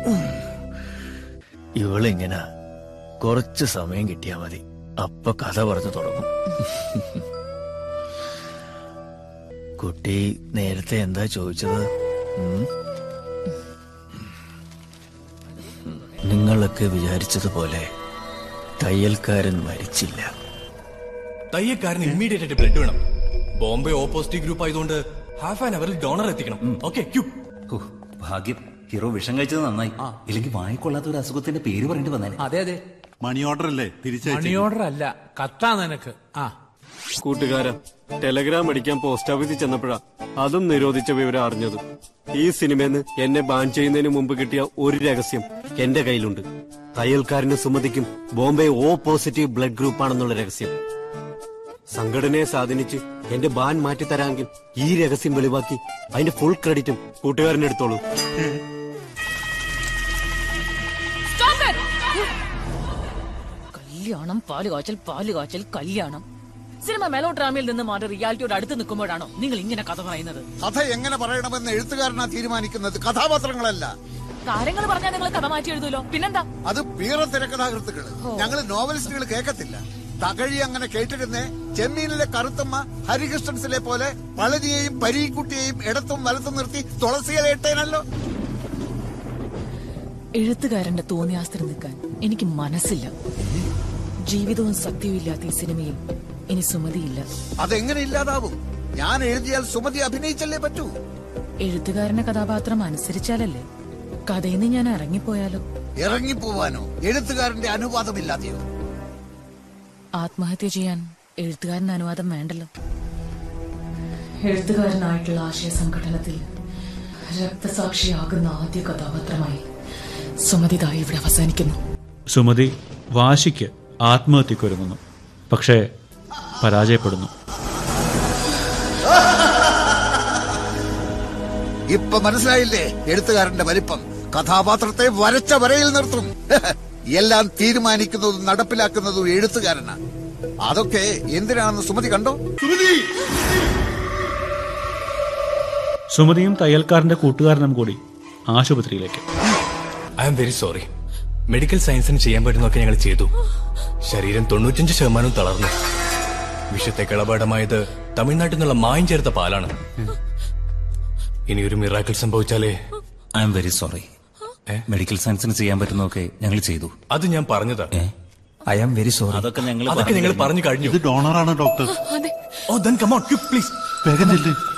ഇവളിങ്ങനെ കുറച്ച് സമയം കിട്ടിയാ മതി അപ്പൊ കഥ പറഞ്ഞു തുടങ്ങും കുട്ടി നേരത്തെ എന്താ ചോദിച്ചത് ഉം? നിങ്ങളൊക്കെ വിചാരിച്ചതുപോലെ തയ്യൽക്കാരൻ മരിച്ചില്ല തയ്യക്കാരന് ഇമ്മീഡിയറ്റ് ആയിട്ട് ബ്ലഡ് വേണം ബോംബെ ഓപ്പോസിറ്റീവ് ഗ്രൂപ്പ് ആയതുകൊണ്ട് ഹാഫ് ആൻ അവറിൽ ഡോണർ എത്തിക്കണം ഓക്കെ ക്യൂ ഹോ, ഭാഗ്യം ഹീറോ വിഷം കഴിച്ചത് നന്നായി ഇല്ലെങ്കിൽ വായിക്കൊള്ളാത്ത ഒരു അസുഖത്തിന്റെ പേര് പറയേണ്ടി വന്നേനെ അതെ അതെ മണി ഓർഡർ അല്ലേ മണി തിരിച്ചു ഓർഡർ അല്ല കത്താ നിനക്ക് ആ കൂട്ടുകാരാ ടെലഗ്രാം അടിക്കാൻ പോസ്റ്റ് ഓഫീസിൽ ചെന്നപ്പോഴാ അതും നിരോധിച്ച വിവരം അറിഞ്ഞത് ഈ സിനിമയിൽ എന്നെ ബാൻ ചെയ്യുന്നതിന് മുമ്പ് കിട്ടിയ ഒരു രഹസ്യം എന്റെ കയ്യിലുണ്ട് തയ്യൽക്കാരന് സുമതിക്കും Bombay O positive blood group ആണെന്നുള്ള രഹസ്യം സംഘടനയെ സ്വാധീനിച്ച് എന്റെ ബാൻ മാറ്റിത്തരാമെങ്കിൽ ഈ രഹസ്യം വെളിവാക്കി അതിന്റെ ഫുൾ ക്രെഡിറ്റും കൂട്ടുകാരനെടുത്തോളൂ കല്യാണം പാല് കാച്ചൽ പാല് കാച്ചൽ കല്യാണം സിനിമ മെലോ ഡ്രാമയിൽ നിന്ന് മാറി റിയാലിറ്റിയോട് അടുത്ത് നിൽക്കുമ്പോഴാണോ നിങ്ങൾ ഇങ്ങനെ കഥ പറയുന്നത് കഥ എങ്ങനെ പറയണമെന്ന് എഴുത്തുകാരനാ തീരുമാനിക്കുന്നത് കഥാപാത്രങ്ങളല്ല കാര്യങ്ങൾ പറഞ്ഞാൽ നിങ്ങൾ കഥ മാറ്റി എഴുതൂലോ പിന്നെന്താ അത് പീറ തിരക്കഥാകൃത്തുക്കള് ഞങ്ങള് നോവലിസ്റ്റുകൾ കേൾക്കത്തില്ല തകഴി അങ്ങനെ കേട്ടിരുന്നേ ചെമ്മീനിലെ കറുത്തമ്മ ഹരികൃഷ്ണൻസിലെ പോലെ പളനിയെയും പരീക്കുട്ടിയെയും ഇടത്തും വലത്തും നിർത്തി തുളസിയിലെ ഇട്ടേനല്ലോ എഴുത്തുകാരന്റെ തോന്നിയാസ്ത്രം നിൽക്കാൻ എനിക്ക് മനസ്സില്ല ജീവിതവും സത്യവും ഇല്ലാത്ത ഈ സിനിമയിൽ ഇനി സുമതിയില്ല അതെങ്ങനെ ഇല്ലാതാവും ഞാൻ എഴുതിയാൽ സുമതി അഭിനയിച്ചല്ലേ പറ്റൂ എഴുത്തുകാരന്റെ കഥാപാത്രം അനുസരിച്ചാലല്ലേ കഥയിൽ നിന്ന് ഞാൻ ഇറങ്ങിപ്പോയാലോ ഇറങ്ങിപ്പോവാനോ എഴുത്തുകാരന്റെ അനുവാദമില്ലാതെയോ ആത്മഹത്യ ചെയ്യാൻ എഴുത്തുകാരന്റെ അനുവാദം വേണ്ടല്ലോ എഴുത്തുകാരനായിട്ടുള്ള ആശയ സംഘടനത്തിൽ രക്തസാക്ഷിയാകുന്ന ആദ്യ കഥാപാത്രമായി സുമതിത ഇവിടെ അവസാനിക്കുന്നു സുമതി വാശിക്ക് ആത്മഹത്യക്കൊരുങ്ങുന്നു പക്ഷേ പരാജയപ്പെടുന്നു ഇപ്പൊ മനസ്സിലായില്ലേ എഴുത്തുകാരന്റെ വലിപ്പം കഥാപാത്രത്തെ വരച്ച വരയിൽ നിർത്തും എല്ലാം തീരുമാനിക്കുന്നതും നടപ്പിലാക്കുന്നതും എഴുത്തുകാരനാ അതൊക്കെ എന്തിനാണെന്ന് സുമതി കണ്ടോ സുമതിയും തയ്യൽക്കാരന്റെ കൂട്ടുകാരനും കൂടി ആശുപത്രിയിലേക്ക് I am very sorry medical സയൻസിന് ചെയ്യാൻ പറ്റുന്നതൊക്കെ ഞങ്ങൾ ചെയ്തു ശരീരം തൊണ്ണൂറ്റഞ്ച് ശതമാനവും തളർന്നു വിഷത്തെ കളപാടമായത് തമിഴ്നാട്ടിൽ നിന്നുള്ള മായം ചേർത്ത പാലാണ് ഇനി ഒരു മിറാക്കിൾ സംഭവിച്ചാലേ I am very sorry medical സയൻസിന് ചെയ്യാൻ പറ്റുന്നതൊക്കെ ഞങ്ങൾ ചെയ്തു അത് ഞാൻ പറഞ്ഞതാ ഐ ആം വെരി സോറി അതൊക്കെ ഞങ്ങൾ അതൊക്കെ നിങ്ങൾ പറഞ്ഞു കഴിഞ്ഞു ഇത് ഡോണറാണ് ഡോക്ടർ അതെ ഓ ദൻ കമോൺ പ്ലീസ് വേഗം ചെല്ല്